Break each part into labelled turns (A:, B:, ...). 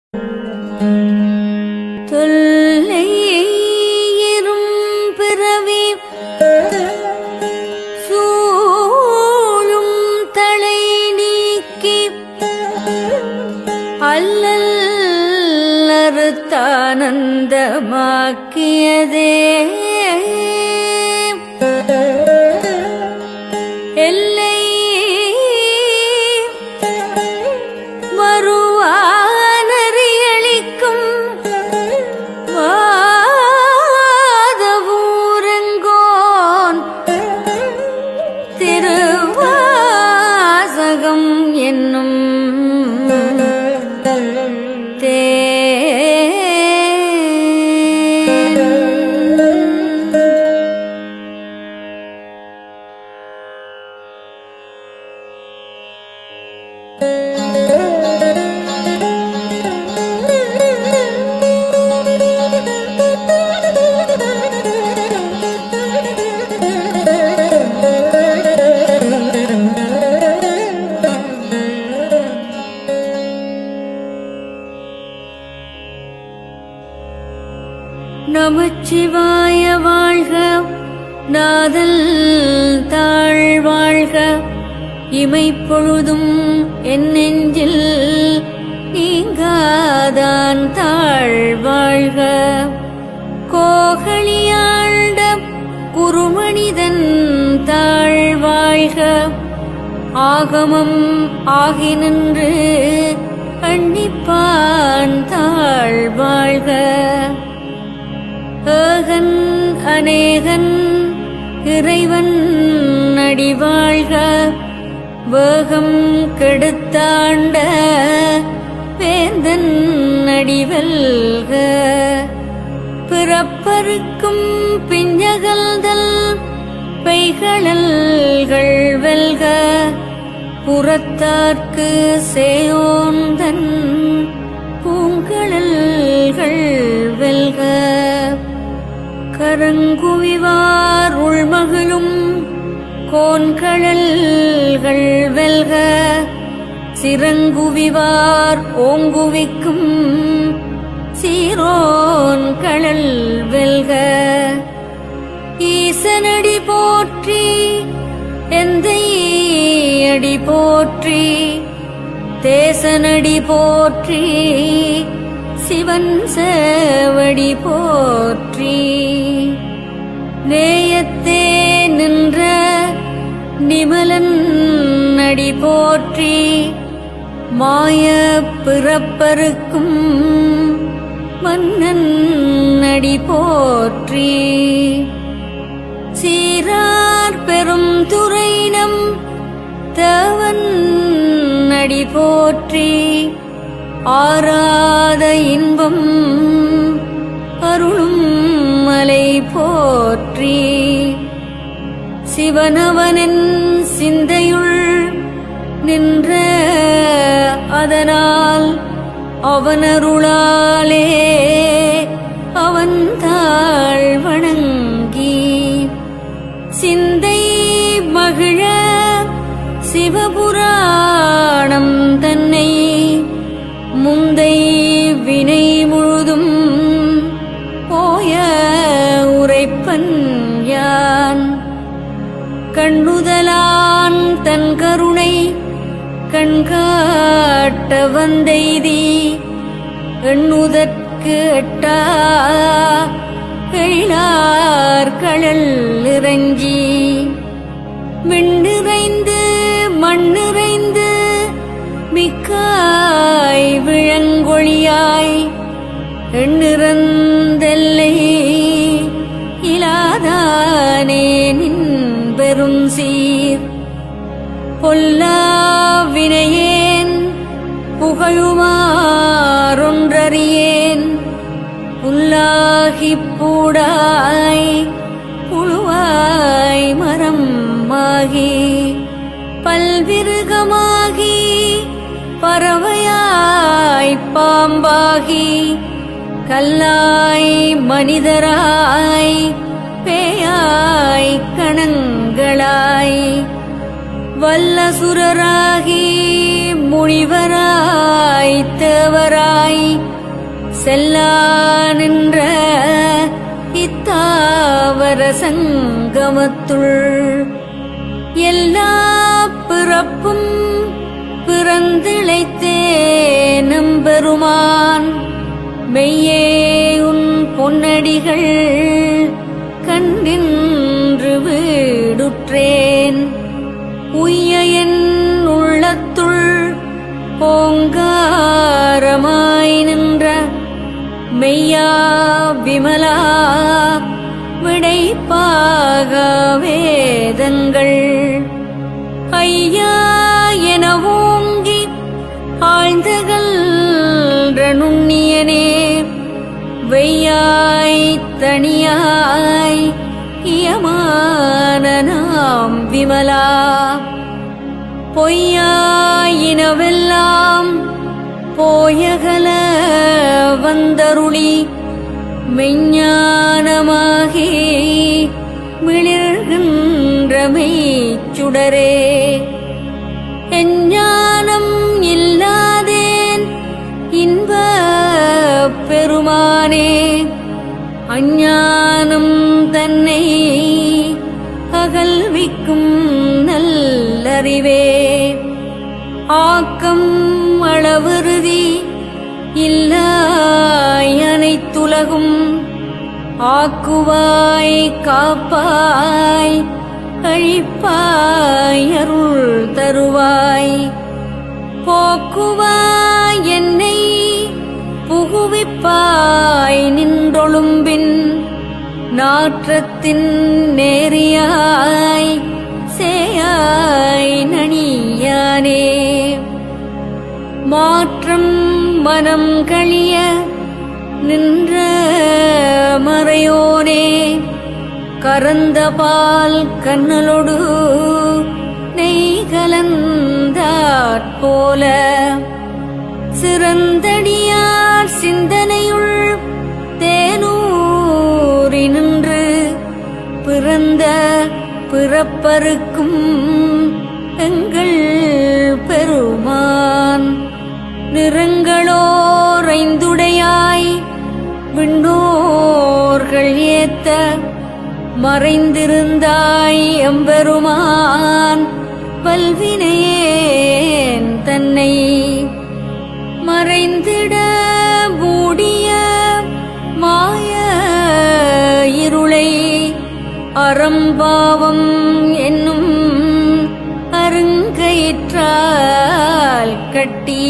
A: தொல்லை பிறவி சூழும் தலை நீக்கி அல்லல் அறுத்தானந்தமாக்கியதே எல்லை வருவானறியளிக்கும் வாதவூரங்கோன் திருவாசகம் என்னும் தேன் நமச்சிவாய வாழ்க நாதல் தாழ் வாழ்க இமைப்பொழுதும் என் நெஞ்சில் நீங்காதான் தாழ் வாழ்க கோகலியாண்ட குருமனிதன் தாழ் வாழ்க ஆகமம் ஆகி நின்று அன்னிப்பான் தாழ் வாழ்க ஏகன் அநேகன் இறைவன் அடிவாழ்க வேகம் கெடுத்தாண்ட வேந்தன் அடிவல்க பிறப்பருக்கும் பிஞ்சகல்தல் பெய்களல்கள் வெல்க புறத்தார்க்கு சேயோந்தன் பூங்கழல்கள் வெல்க கரங்குவிவார் உள்மகிழும் கோன்கழல்கள் வெல்க சிறங்குவிவார் ஓங்குவிக்கும் சீரோன் கழல் வெல்க ஈசனடி போற்றி எந்தை அடி போற்றி தேசனடி போற்றி சிவன் சேவடி போற்றி நேயத்தே நின்ற நிமலன் அடி போற்றி மாய பிறப்பருக்கும் மன்னன் அடி போற்றி சீரார் பெரும் துறைனம் தேவன் அடி போற்றி ஆராத இன்பம் அருளும் மலை போற்றி சிவனவனின் சிந்தையுள் நின்ற அதனால் அவனருளாலே அவன் தாழ் வணங்கி சிந்தை மகிழ சிவபுராணம் தன்னை முந்தை வினை முழுதும் போய உரைப்பன் யான் கண்ணுதலான் தன் கருணை கண்காட்ட வந்தெய்தி எண்ணுதற்கு எட்டா எழிலார் கடல் இறங்கி விண்ணிறைந்து மண்ணிறைந்து மிக்காய் விழங்கொழியாய் எண்ணிறந்தெல்லை இலாதானே நின் பெரும் சீர் பொல்லா வினையேன் புகழுமாறொன்றறியேன் புல்லாகிப் பூடாய் புழுவாய் மரமாகி பல்விருகமாகி பறவையாய் பாம்பாகி கல்லாய் மனிதராய் பேயாய் கணங்களாய் வல்லசுரராகி முனிவராய் தேவராய் செல்லா நின்ற இத்தாவர சங்கமத்துள் எல்லா பிறப்பும் பிறந்திழைத்தேன் நம்பெருமான் மெய்யே உன் பொன்னடிகள் கண்டின்று வீடுற்றேன் உய்ய என் உள்ளத்துள் ஓங்காரமாய் நின்ற மெய்யா விமலா விடைப்பாக வேதங்கள் ஐயா என ஓங்கி ஆழ்ந்தகல்ற நுண்ணியனே வெய்யாய் தனியாய் இயமான நாம் விமலா பொய்யாயினவெல்லாம் போயகல வந்தருளி மெஞ்ஞானமாகி மிளிர்கின்ற மெய்ச்சுடரே எஞ்ஞானம் இல்லாதேன் இன்ப பெருமானே அஞ்ஞானம் தன்னை அகல்விக்கும் நல்லறிவே ஆக்கம் அளவிருதி இல்லாய் அனைத்துலகும் ஆக்குவாய் காப்பாய் அழிப்பாய் அருள் தருவாய் போக்குவாய் என்னை புகுவிப்பாய் நின்றொழும்பின் நாற்றத்தின் நேரியாய் சேயாய் நணியானே மாற்றம் மனம் கழிய நின்ற மறையோனே கரந்த பால் கண்ணலொடு நெய் கலந்தாற் போல சிறந்தடியார் சிந்தனையுள் தேனூரி நின்று பிறந்த பிறப்பருக்கும் எங்கள் பெருமான் நிறங்களோரைந்துடையாய் விண்ணோர்கள் ஏத்த மறைந்திருந்தாய் எம்பெருமான் பல்வினையேன் தன்னை மறைந்திட மூடிய மாய இருளை அறம்பாவம் என்னும் அருங்கயிற்றால் கட்டி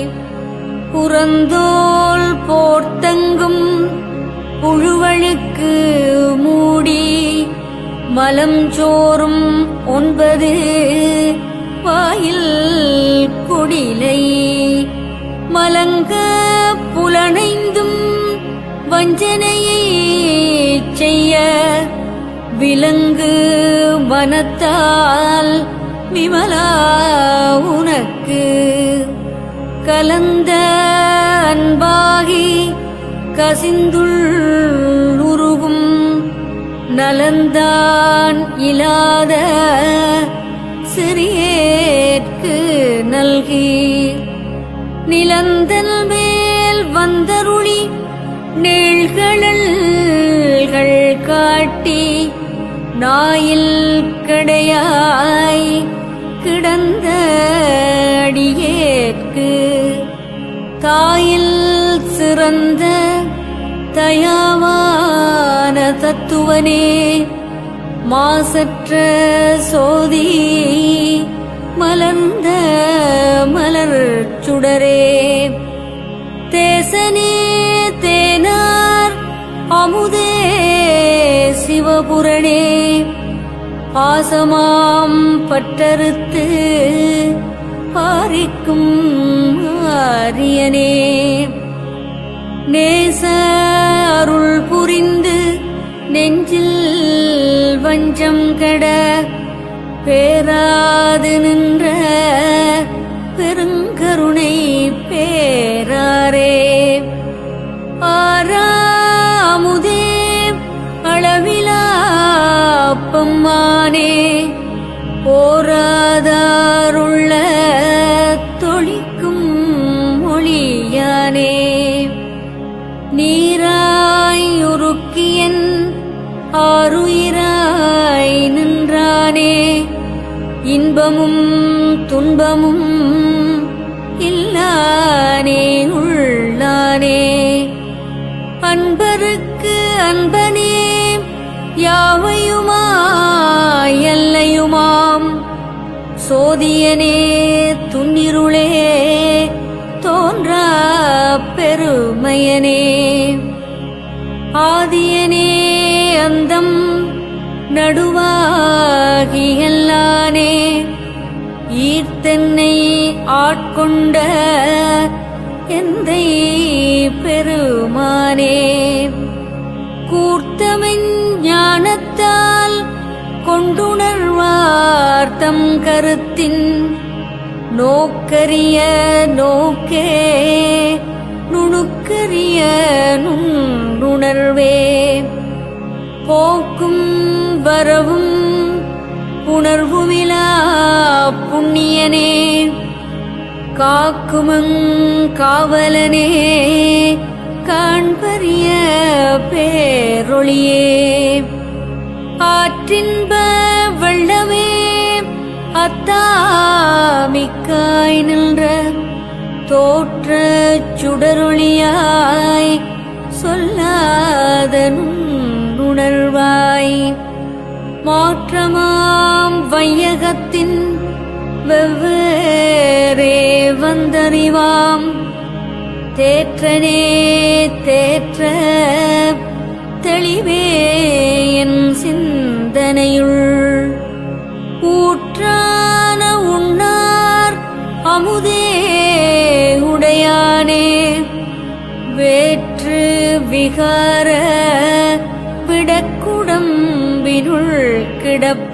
A: புறந்தோல் போர்த்தங்கும் புழுவழுக்கு மூடி மலம் சோறும் ஒன்பது வாயில் குடிலை மலங்க புலனைந்தும் வஞ்சனையை செய்ய விலங்கு மனத்தால் விமலா உனக்கு கலந்த அன்பாகி கசிந்துள்ளுருகும் நலந்தான் இலாத சிறியேற்கு நல்கி நிலந்தல் மேல் வந்தருளி நீழ்களல்கள் காட்டி நாயில் கடையாய் கிடந்த அடியேற்கு தாயில் சிறந்த தயாவான தத்துவனே மாசற்ற சோதி மலர்ந்த மலர் சுடரே தேசனே தேனார் அமுதே சிவபுரணே பாசமாம் பட்டறுத்து பாரிக்கும் ஆரியனே நேச அருள் புரிந்து நெஞ்சில் வஞ்சம் கட பேராது நின்ற பெருங்கருணை பேராரே ஆறாமுதே அளவிலா பம்மானே போராதாருள்ள தொழில் ஆருயிராய் நின்றானே இன்பமும் துன்பமும் இல்லானே உள்ளானே அன்பருக்கு அன்பனே யாவையுமாய் எல்லையுமாம் சோதியனே துன்னிருளே தோன்றா பெருமையனே ஆதியனே அந்தம் நடுவாகி எல்லானே ஈர்த்தென்னை ஆட்கொண்ட எந்தை பெருமானே கூர்த்தமின் ஞானத்தால் கொண்டுணர்வார் தம் கருத்தின் நோக்கரிய நோக்கே நுணுக்கரிய நுண்ணுணர்வே போக்கும் வரவும் உணர்வுமிலா புண்ணியனே காக்குமங் காவலனே காண்பரிய பேரொளியே ஆற்றின்ப வெள்ளமே அத்தாமிக்காய் நின்ற தோற்ற சுடரொளியாய் சொல்லாத நுண்ணுணர்வாய் மாற்றமாம் வையகத்தின் வெவ்வேறே வந்தறிவாம் தேற்றனே தேற்ற தெளிவே என் சிந்தனையுள் ஊற்றான உண்ணார் அமுதே உடையானே வேற்று விகார விடக்குடம்பினுள் கிடப்ப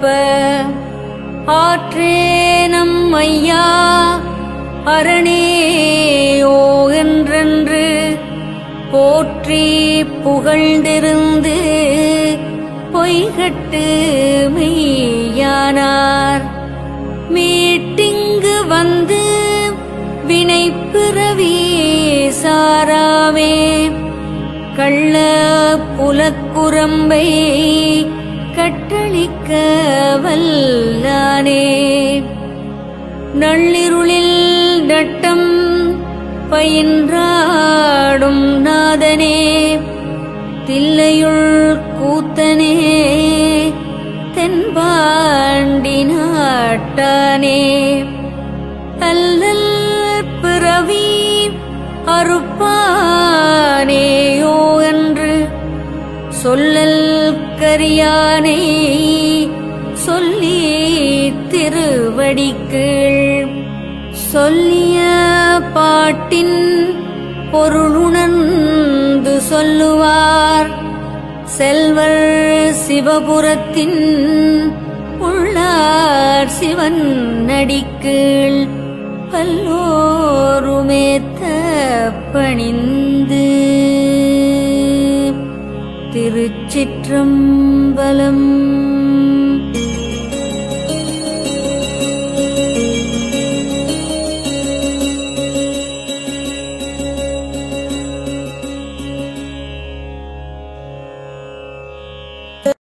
A: ஆற்றேனம் ஐயா அரணேயோ என்றென்று போற்றி புகழ்ந்திருந்து பொய்கட்டு மெய்யானார் மீட்டிங்கு வந்து வினை பிறவி சாராமே கள்ள புலக்குரம்பை கட்டளிக்க வல்லானே நள்ளிருளில் நட்டம் பயின்றாடும் நாதனே தில்லையுள் கூத்தனே தென்பாண்டி நாட்டானே அல்லல் பிறவி அறுப்பானேயோ என்று சொல்லல் கரியானை சொல்லி திருவடிக்கீழ் சொல்லிய பாட்டின் பொருளுணர்ந்து சொல்லுவார் செல்வர் சிவபுரத்தின் உள்ளார் சிவன் நடிக்கீழ் பல்லோருமேத்த பணிந்து திருச்சிற்றம்பலம்